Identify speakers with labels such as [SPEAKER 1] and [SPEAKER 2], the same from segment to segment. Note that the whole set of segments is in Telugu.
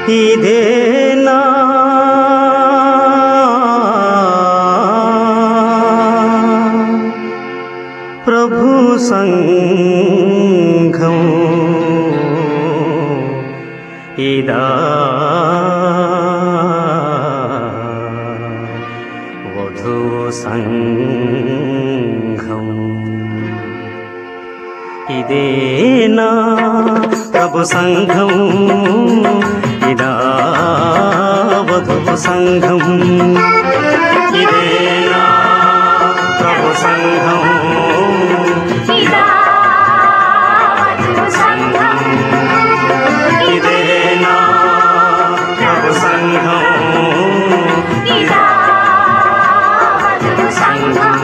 [SPEAKER 1] ఇదేనా ప్రభు సంఘం ఇదా వధు సంఘం ఇదేనా ప్రభు సంఘం ఇదా వధు సంఘం ఇదేనా ప్రభు సంఘం
[SPEAKER 2] ఇదా వధు సంఘం
[SPEAKER 1] ఇదేనా ప్రభు సంఘం
[SPEAKER 2] ఇదా వధు సంఘం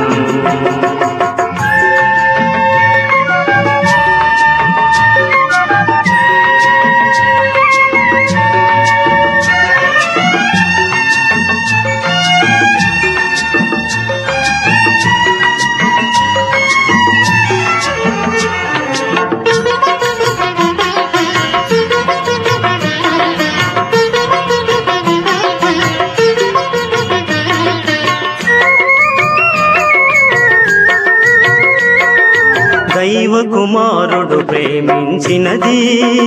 [SPEAKER 1] దైవ కుమారుడు ప్రేమించినది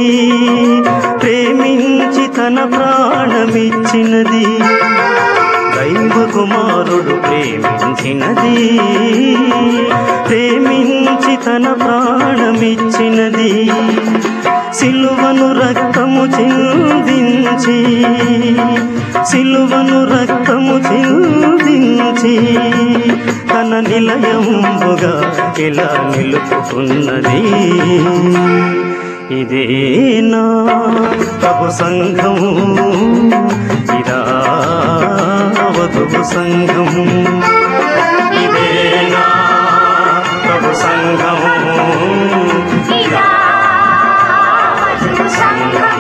[SPEAKER 1] ప్రేమించి తన ప్రాణమిచ్చినది దైవ కుమారుడు ప్రేమించినది ప్రేమించి తన ప్రాణమిచ్చినది సిలువను రక్తము చిందించి సిలువను రక్తము చిందించి తన నిలయముగా ఇలా నిలుపుకున్నది ఇదేనా ప్రభు సంఘం ఇదా వధువు సంఘం ఇదేనా ప్రభు సంఘం
[SPEAKER 2] ఇదా వధు సంఘం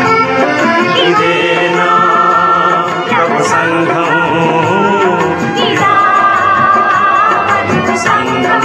[SPEAKER 1] ఇదేనా ప్రభు సంఘం
[SPEAKER 2] ఇదా వధు సంఘం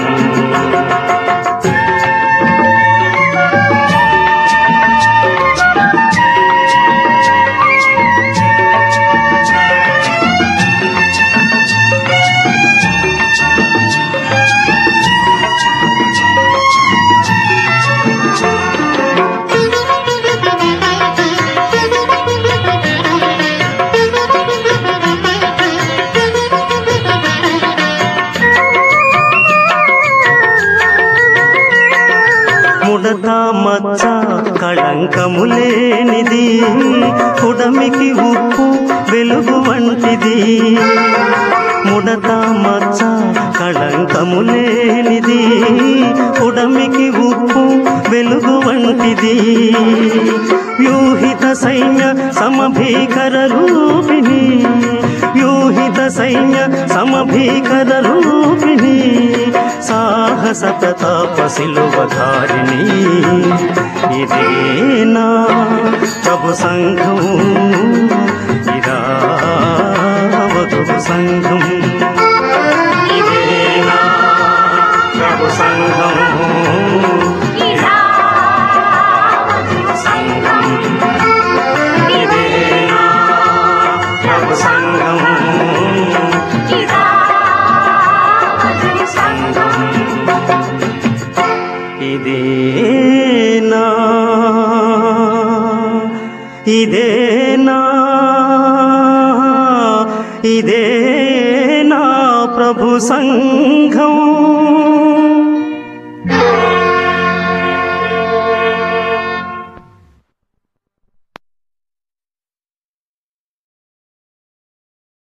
[SPEAKER 1] ముడత మచ్చ కళంకము లేనిది కుడమికి ఉప్పు వెలుగు వంటిది ముడత మచ్చ కళంకము లేనిది కుడమికి ఉప్పు వెలుగు వంటిది వ్యూహిత సైన్య సమభీకర రూపిణి వ్యూహిత సైన్య సమభీకర రూపిణి సాహస ప్రతాప శిలువధారిణి ఇదేనా ప్రభు సంఘం ఇదా వధువు సంఘం ఇదేనా ప్రభు సంఘం
[SPEAKER 2] ఇదా వధు సంఘం
[SPEAKER 1] ఇదేనా ప్రభు సంఘం
[SPEAKER 2] ఇదా వధు సంఘం
[SPEAKER 1] ఇదేనా ఇదేనా ఇదేనా ప్రభు సంఘం